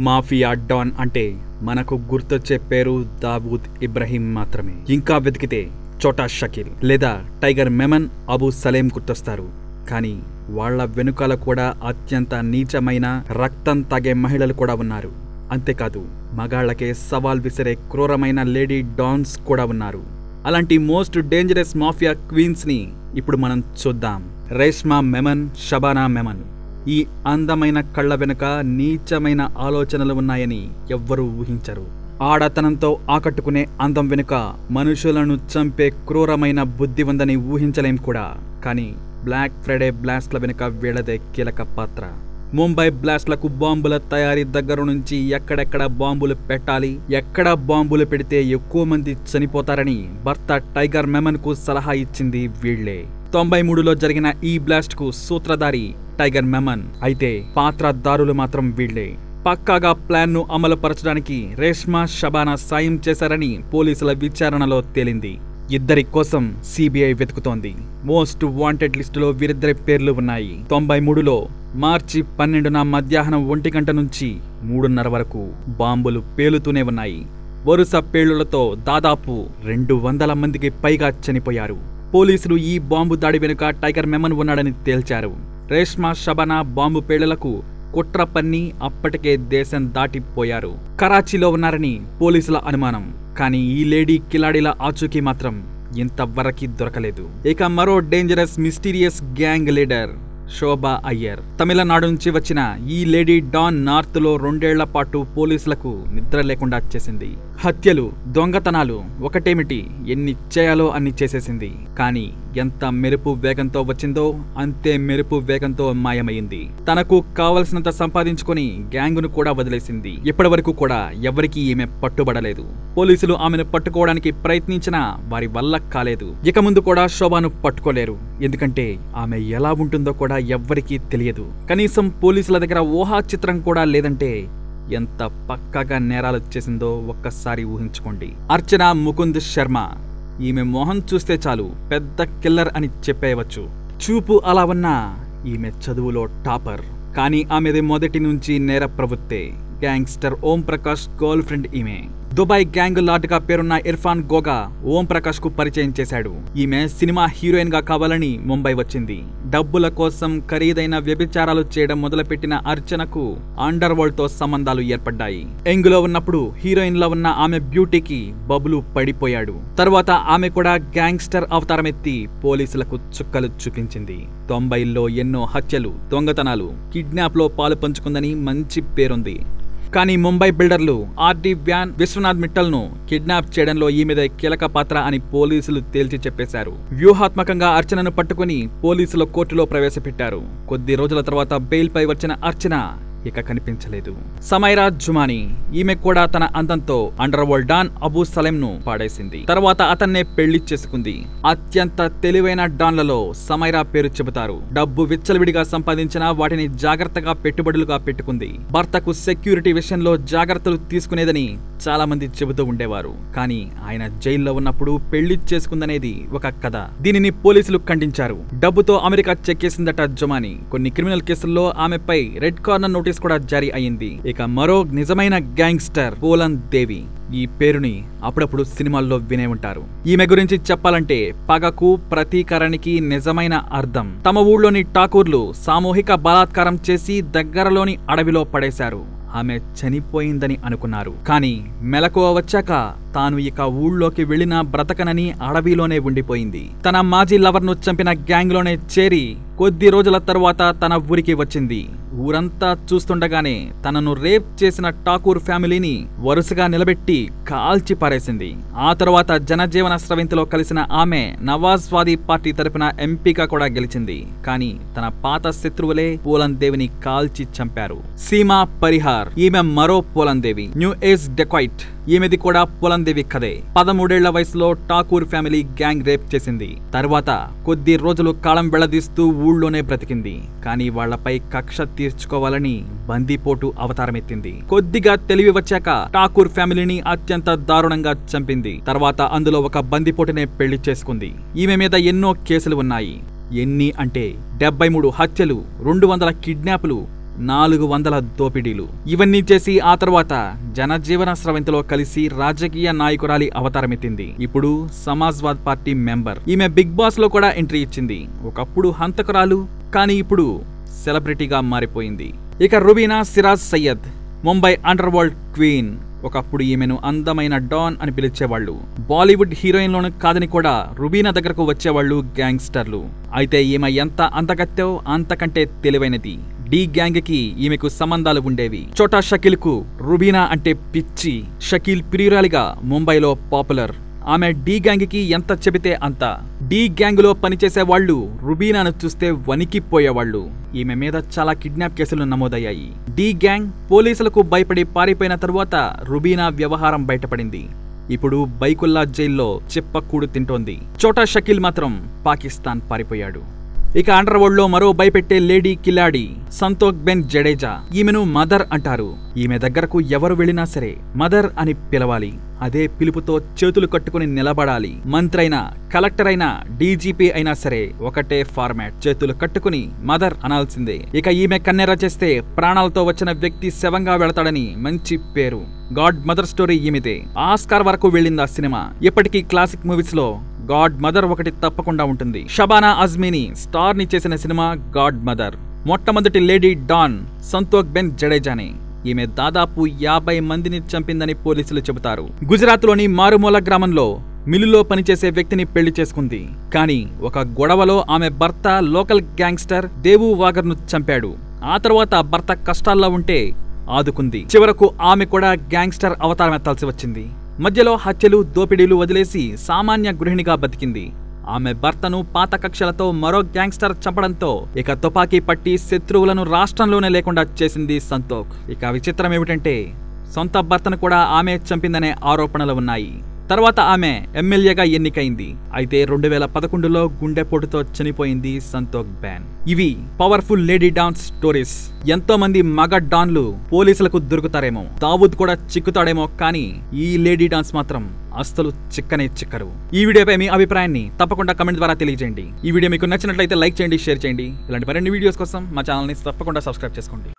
mafia don అంటే మనకు గుర్తొచ్చే పేరు దావూద్ ఇబ్రహీం మాత్రమే ఇంకా వెతికితే చోటా షకీల్ లేదా టైగర్ మెమన్ అబూ సలేం గుర్తొస్తారు కానీ వాళ్ళ వెనుకాల కూడా అత్యంత నీచమైన రక్తం తాగే మహిళలు కూడా ఉన్నారు అంతేకాదు మగాళ్లకే సవాల్ విసిరే క్రూరమైన లేడీ డాన్స్ కూడా ఉన్నారు అలాంటి మోస్ట్ డేంజరస్ మాఫియా క్వీన్స్ ని ఇప్పుడు మనం చూద్దాం రేష్మా మెమన్ షబానా మెమన్ ఈ అందమైన కళ్ళ వెనుక నీచమైన ఆలోచనలు ఉన్నాయని ఎవ్వరూ ఊహించరు ఆడతనంతో ఆకట్టుకునే అందం వెనుక మనుషులను చంపే క్రూరమైన బుద్ధి ఉందని ఊహించలేం కూడా కానీ బ్లాక్ ఫ్రైడే బ్లాస్ట్ల వెనుక వీళ్ళదే కీలక పాత్ర ముంబై బ్లాస్ట్లకు బాంబుల తయారీ దగ్గర నుంచి ఎక్కడెక్కడ బాంబులు పెట్టాలి ఎక్కడ బాంబులు పెడితే ఎక్కువ మంది చనిపోతారని భర్త టైగర్ మెమన్ కు సలహా ఇచ్చింది వీళ్లే తొంభై మూడులో జరిగిన ఈ బ్లాస్ట్ కు సూత్రధారి టైగర్ మెమన్ అయితే పాత్రదారులు మాత్రం వీళ్లే పక్కాగా ప్లాన్ ను అమలుపరచడానికి రేష్మా షబానా సాయం చేశారని పోలీసుల విచారణలో తేలింది ఇద్దరి కోసం సిబిఐ వెతుకుతోంది మోస్ట్ వాంటెడ్ లిస్టులో వీరిద్దరి పేర్లు ఉన్నాయి తొంభై మూడులో మార్చి పన్నెండున మధ్యాహ్నం ఒంటి గంట నుంచి మూడున్నర వరకు బాంబులు పేలుతూనే ఉన్నాయి వరుస పేలులతో దాదాపు రెండు వందల మందికి పైగా చనిపోయారు పోలీసులు ఈ బాంబు దాడి వెనుక టైగర్ మెమన్ ఉన్నాడని తేల్చారు రేష్మా షబానా బాంబు పేలులకు కుట్ర పన్ని అప్పటికే దేశం దాటిపోయారు కరాచీలో ఉన్నారని పోలీసుల అనుమానం కానీ ఈ లేడీ కిలాడీల ఆచూకీ మాత్రం ఇంతవరకు దొరకలేదు ఇక మరో dangerous mysterious gang leader Shobha Iyer Tamil Nadu నుంచి వచ్చిన ఈ లేడీ డాన్ నార్త్ లో రెండేళ్ల పాటు పోలీసులకు నిద్ర లేకుండా చేసింది హత్యలు దొంగతనాలు ఒకటేమిటి ఎన్ని చేయాలో అన్ని చేసేసింది కానీ ఎంత మెరుపు వేగంతో వచ్చిందో అంతే మెరుపు వేగంతో మాయమైంది తనకు కావలసినంత సంపాదించుకొని గ్యాంగును కూడా వదిలేసింది ఇప్పటి వరకు కూడా ఎవరికీ ఈమె పట్టుబడలేదు పోలీసులు ఆమెను పట్టుకోవడానికి ప్రయత్నించినా వారి వల్ల కాలేదు ఇక ముందు కూడా శోభాను పట్టుకోలేరు ఎందుకంటే ఆమె ఎలా ఉంటుందో కూడా ఎవ్వరికీ తెలియదు కనీసం పోలీసుల దగ్గర ఊహా చిత్రం కూడా లేదంటే ఎంత పక్కాగా నేరాలు చేసిందో ఒక్కసారి ఊహించుకోండి అర్చన ముకుంద్ శర్మ ఈమె మొహం చూస్తే చాలు పెద్ద కిల్లర్ అని చెప్పేయవచ్చు చూపు అలా ఉన్నా ఈమె చదువులో టాపర్ కానీ ఆమెది మొదటి నుంచి నేర ప్రవృత్తే gangster Om Prakash girlfriend ఈమె దుబాయ్ గ్యాంగ్ లార్డ్ గా పేరున్న ఇర్ఫాన్ గోగా ఓం ప్రకాష్ కు పరిచయం చేశాడు ఈమె సినిమా హీరోయిన్ గా కావాలని ముంబై వచ్చింది డబ్బుల కోసం ఖరీదైన వ్యభిచారాలు చేయడం మొదలుపెట్టిన అర్చనకు అండర్ వరల్డ్ తో సంబంధాలు ఏర్పడ్డాయి ఎంగులో ఉన్నప్పుడు హీరోయిన్ లో ఉన్న ఆమె బ్యూటీకి బబులు పడిపోయాడు తర్వాత ఆమె కూడా గ్యాంగ్స్టర్ అవతారం ఎత్తి పోలీసులకు చుక్కలు చూపించింది తొంభైల్లో ఎన్నో హత్యలు దొంగతనాలు కిడ్నాప్ లో పాలు పంచుకుందని మంచి పేరుంది కానీ ముంబై బిల్డర్లు ఆర్డి వ్యాన్ విశ్వనాథ్ మిట్టల్ ను కిడ్నాప్ చేయడంలో ఈమెదే కీలక పాత్ర అని పోలీసులు తేల్చి చెప్పేశారు వ్యూహాత్మకంగా అర్చనను పట్టుకుని పోలీసులు కోర్టులో ప్రవేశపెట్టారు కొద్ది రోజుల తర్వాత బెయిల్ పై వచ్చిన అర్చన ఇక కనిపించలేదు సమైరా జుమాని ఈమె కూడా తన అందంతో underworld don Abu Salem ను పాడేసింది తర్వాత అతన్నే పెళ్లి చేసుకుంది అత్యంత తెలివైన డాన్లలో సమైరా పేరు చెబుతారు డబ్బు విచ్చలవిడిగా సంపాదించిన వాటిని జాగ్రత్తగా పెట్టుబడులుగా పెట్టుకుంది భర్తకు సెక్యూరిటీ విషయంలో జాగ్రత్తలు తీసుకునేదని చాలా మంది చెబుతూ ఉండేవారు కానీ ఆయన జైల్లో ఉన్నప్పుడు పెళ్లి చేసుకుందనేది ఒక కథ దీనిని పోలీసులు ఖండించారు డబ్బుతో అమెరికా చెక్కేసిందట జుమాని కొన్ని క్రిమినల్ కేసుల్లో ఆమెపై రెడ్ కార్నర్ నోటీస్ కూడా జారీ అయింది ఇక మరో నిజమైన గ్యాంగ్స్టర్ పోలన్ దేవి ఈ పేరుని అప్పుడప్పుడు సినిమాల్లో వినే ఉంటారు ఈమె గురించి చెప్పాలంటే పగకు ప్రతీకారానికి నిజమైన అర్థం తమ ఊళ్ళోని ఠాకూర్లు సామూహిక బలాత్కారం చేసి దగ్గరలోని అడవిలో పడేశారు ఆమె చనిపోయిందని అనుకున్నారు కానీ మెలకువ వచ్చాక తాను ఇక ఊళ్ళోకి వెళ్లినా బ్రతకనని అడవిలోనే ఉండిపోయింది తన మాజీ లవర్ను చంపిన గ్యాంగ్లోనే చేరి కొద్ది రోజుల తరువాత తన ఊరికి వచ్చింది ఊరంతా చూస్తుండగానే తనను రేప్ చేసిన ఠాకూర్ ఫ్యామిలీని వరుసగా నిలబెట్టి కాల్చి పారేసింది ఆ తరువాత జనజీవన స్రవింతిలో కలిసిన ఆమె నవాజ్వాదీ పార్టీ తరపున ఎంపీగా కూడా గెలిచింది కానీ తన పాత శత్రువులే పూలన్ దేవిని కాల్చి చంపారు సీమా పరిహార్ ఈమె మరో Phoolan Devi new age dacoit ఈమెది కూడా పులందేవి కథే పదమూడేళ్ల వయసులో ఠాకూర్ ఫ్యామిలీ గ్యాంగ్ రేప్ చేసింది తర్వాత కొద్ది రోజులు కాలం వెళ్లదీస్తూ ఊళ్ళోనే బ్రతికింది కానీ వాళ్లపై కక్ష తీర్చుకోవాలని బందీపోటు అవతారమెత్తింది కొద్దిగా తెలివి వచ్చాక ఠాకూర్ ఫ్యామిలీని అత్యంత దారుణంగా చంపింది తర్వాత అందులో ఒక బందిపోటునే పెళ్లి చేసుకుంది ఈమె మీద ఎన్నో కేసులు ఉన్నాయి ఎన్ని అంటే డెబ్బై మూడు హత్యలు రెండు వందల కిడ్నాపులు నాలుగు వందల దోపిడీలు ఇవన్నీ చేసి ఆ తర్వాత జనజీవన స్రవంతిలో కలిసి రాజకీయ నాయకురాలి అవతారమెత్తింది ఇప్పుడు సమాజ్వాద్ పార్టీ మెంబర్ ఈమె బిగ్ బాస్ లో కూడా ఎంట్రీ ఇచ్చింది ఒకప్పుడు హంతకురాలు కానీ ఇప్పుడు సెలబ్రిటీగా మారిపోయింది ఇక Rubina Siraj Syed Mumbai under world queen ఒకప్పుడు ఈమెను అందమైన డాన్ అని పిలిచేవాళ్ళు బాలీవుడ్ హీరోయిన్లోను కాదని కూడా రుబీనా దగ్గరకు వచ్చేవాళ్ళు గ్యాంగ్స్టర్లు అయితే ఈమె ఎంత అంతకత్తో అంతకంటే తెలివైనది డి గ్యాంగ్ కి ఈమెకు సంబంధాలు ఉండేవి చోటా షకీల్ కు రుబీనా అంటే పిచ్చి షకీల్ ప్రియురాలిగా ముంబైలో పాపులర్ ఆమె డి గ్యాంగ్ కి ఎంత చెబితే అంత డి గ్యాంగ్ లో పనిచేసే వాళ్ళు రుబీనాను చూస్తే వణికిపోయేవాళ్ళు ఈమె మీద చాలా కిడ్నాప్ కేసులు నమోదయ్యాయి డి గ్యాంగ్ పోలీసులకు భయపడి పారిపోయిన తరువాత రుబీనా వ్యవహారం బయటపడింది ఇప్పుడు బైకుల్లా జైల్లో చిప్పకూడు తింటోంది చోటా షకీల్ మాత్రం పాకిస్తాన్ పారిపోయాడు ఇక అండర్ వరల్డ్ లో మరో భయపెట్టే లేడీ కిలాడి సంతోక్ బెన్ జడేజా ఈమెను మదర్ అంటారు ఈమె దగ్గరకు ఎవరు వెళ్ళినా సరే మదర్ అని పిలవాలి అదే పిలుపుతో చేతులు కట్టుకుని నిలబడాలి మంత్రి అయినా కలెక్టర్ అయినా డీజీపీ అయినా సరే ఒకటే ఫార్మాట్ చేతులు కట్టుకుని మదర్ అనాల్సిందే ఇక ఈమె కన్నెర చేస్తే ప్రాణాలతో వచ్చిన వ్యక్తి శవంగా వెళతాడని మంచి పేరు గాడ్ మదర్ స్టోరీ ఈమెదే ఆస్కార్ వరకు వెళ్ళింది ఆ సినిమా ఇప్పటికీ క్లాసిక్ మూవీస్ లో గాడ్ మదర్ ఒకటి తప్పకుండా ఉంటుంది షబానా అజ్మీని స్టార్ ని చేసిన సినిమా గాడ్ మదర్ మొట్టమొదటి లేడీ డాన్ సంతోక్ బెన్ జడేజానే ఈమె దాదాపు యాభై మందిని చంపిందని పోలీసులు చెబుతారు గుజరాత్లోని మారుమూల గ్రామంలో మిల్లులో పనిచేసే వ్యక్తిని పెళ్లి చేసుకుంది కానీ ఒక గొడవలో ఆమె భర్త లోకల్ గ్యాంగ్స్టర్ దేవు వాగర్ను చంపాడు ఆ తర్వాత భర్త కష్టాల్లో ఉంటే ఆదుకుంది చివరకు ఆమె కూడా గ్యాంగ్స్టర్ అవతారం ఎత్తాల్సి వచ్చింది మధ్యలో హత్యలు దోపిడీలు వదిలేసి సామాన్య గృహిణిగా బతికింది ఆమె భర్తను పాత కక్షలతో మరో గ్యాంగ్స్టర్ చంపడంతో ఇక తుపాకీ పట్టి శత్రువులను రాష్ట్రంలోనే లేకుండా చేసింది సంతోక్ ఇక విచిత్రం ఏమిటంటే సొంత భర్తను కూడా ఆమె చంపిందనే ఆరోపణలు ఉన్నాయి తర్వాత ఆమె ఎమ్మెల్యేగా ఎన్నికైంది అయితే రెండు వేల పదకొండులో గుండెపోటుతో చనిపోయింది సంతోక్ బ్యాన్ ఇవి పవర్ఫుల్ లేడీ డాన్స్ స్టోరీస్ ఎంతో మంది మగ డాన్లు పోలీసులకు దొరుకుతారేమో దావూద్ కూడా చిక్కుతాడేమో కానీ ఈ లేడీ డాన్స్ మాత్రం అస్సలు చిక్కనే చిక్కరు ఈ వీడియోపై మీ అభిప్రాయాన్ని తప్పకుండా కమెంట్ ద్వారా తెలియజేయండి ఈ వీడియో మీకు నచ్చినట్లయితే లైక్ చేయండి షేర్ చేయండి ఇలాంటి మరిన్ని వీడియోస్ కోసం మా ఛానల్ని తప్పకుండా సబ్స్క్రైబ్ చేసుకోండి